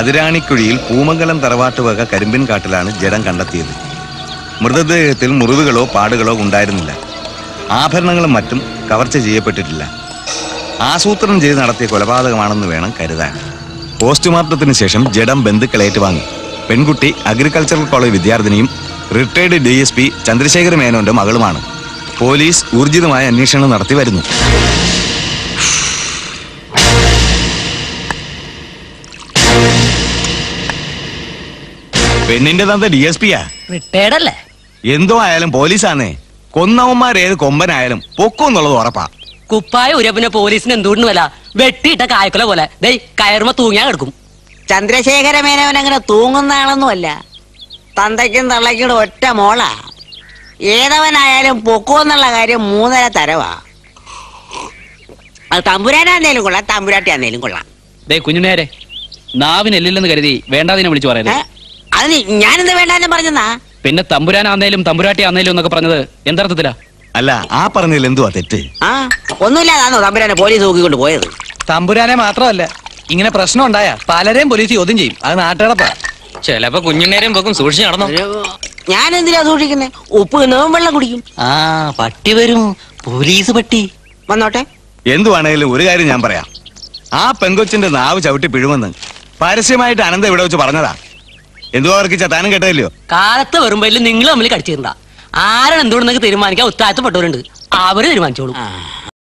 അതിരാണിക്കുഴിയിൽ പൂമംഗലം തറവാട്ടുവക കരിമ്പിൻ കാട്ടിലാണ് ജഡം കണ്ടെത്തിയത് മൃതദേഹത്തിൽ മുറിവുകളോ പാടുകളോ ഉണ്ടായിരുന്നില്ല ആഭരണങ്ങളും മറ്റും കവർച്ച ചെയ്യപ്പെട്ടിട്ടില്ല ആസൂത്രണം ചെയ്ത് നടത്തിയ കൊലപാതകമാണെന്ന് വേണം കരുതാൻ പോസ്റ്റ്മോർട്ടത്തിന് ശേഷം ജഡം ബന്ധുക്കൾ ഏറ്റുവാങ്ങി പെൺകുട്ടി അഗ്രികൾച്ചറൽ കോളേജ് വിദ്യാർത്ഥിനിയും retired D S P Chandrasekhara മേനോന്റെ മകളുമാണ് പോലീസ് ഊർജിതമായ അന്വേഷണം നടത്തി വരുന്നു പെണ്ണിന്റെ തന്ത ഡി എസ് പിയാ റിട്ടയർഡ് അല്ലേ എന്തോ ആയാലും പോലീസാന്നേ കൊന്നവന്മാരേത് കൊമ്പനായാലും പൊക്കും എന്നുള്ളത് ഉറപ്പാ കുപ്പായ ഉരപ്പിനെ പോലീസിന് എന്തുകൊണ്ട് വില വെട്ടിയിട്ട കായക്കൊല പോലെ ദേ കയറുമ്പോ തൂങ്ങിയാ കിടക്കും ചന്ദ്രശേഖര മേനവൻ അങ്ങനെ തൂങ്ങുന്ന ആളൊന്നുമല്ല തന്തയ്ക്കും തള്ളയ്ക്കും ഒറ്റ മോളാ ഏതവനായാലും പൊക്കുമെന്നുള്ള കാര്യം മൂന്നര തരവാ അത് തമ്പുരാനാന്നേലും കൊള്ളാം തമ്പുരാട്ടിയാന്നേലും കൊള്ളാം ദേ കുഞ്ഞുനേരെ നാവിന് എല്ലില്ലെന്ന് കരുതി വേണ്ടാതിനെ വിളിച്ചു ഏ? പറയരുത് അത് നീ- ഞാനെന്ത് വേണ്ടാന്ന് പറഞ്ഞെന്നാ പിന്നെ തമ്പുരാനാന്നേലും തമ്പുരാട്ടി ആന്നേലും എന്നൊക്കെ പറഞ്ഞത് എന്തർത്ഥത്തിലാ അല്ല ആ പറഞ്ഞതിൽ എന്തുവാ തെറ്റ് ആ ഒന്നുമില്ലാതാന്നോ തമ്പുരാനെ പോലീസ് നോക്കിക്കൊണ്ട് പോയത് തമ്പുരാനെ മാത്രമല്ല ഇങ്ങനെ പ്രശ്നം ഉണ്ടായ പലരെയും പോലീസ് ചോദ്യം ചെയ്യും അത് നാട്ടുകിടപ്പാ ചിലപ്പോ കുഞ്ഞുനേരം പോക്കും സൂക്ഷിച്ചു നടന്നു ഞാൻ എന്തിനാ സൂക്ഷിക്കുന്നേ ഉപ്പ് തിന്നവും വെള്ളം കുടിക്കും ആ പട്ടി വരും പോലീസ് പട്ടി വന്നോട്ടെ എന്തുവാണേലും ഒരു കാര്യം ഞാൻ പറയാം ആ പെങ്കൊച്ചിന്റെ നാവ് ചവിട്ടി പിഴുമെന്ന് പരസ്യമായിട്ട് അനന്ത ഇവിടെ വെച്ച് പറഞ്ഞതാ എന്തുവാ അവർക്ക് ചത്താനും കേട്ടതില്ലയോ കാലത്ത് വരുമ്പോ നിങ്ങൾ തമ്മിൽ കടിച്ചിരുന്ന ആരാണ് എന്തുകൊണ്ടെന്നൊക്കെ തീരുമാനിക്കാൻ ഉത്തായത്തപ്പെട്ടവരുണ്ട് അവര് തീരുമാനിച്ചോളൂ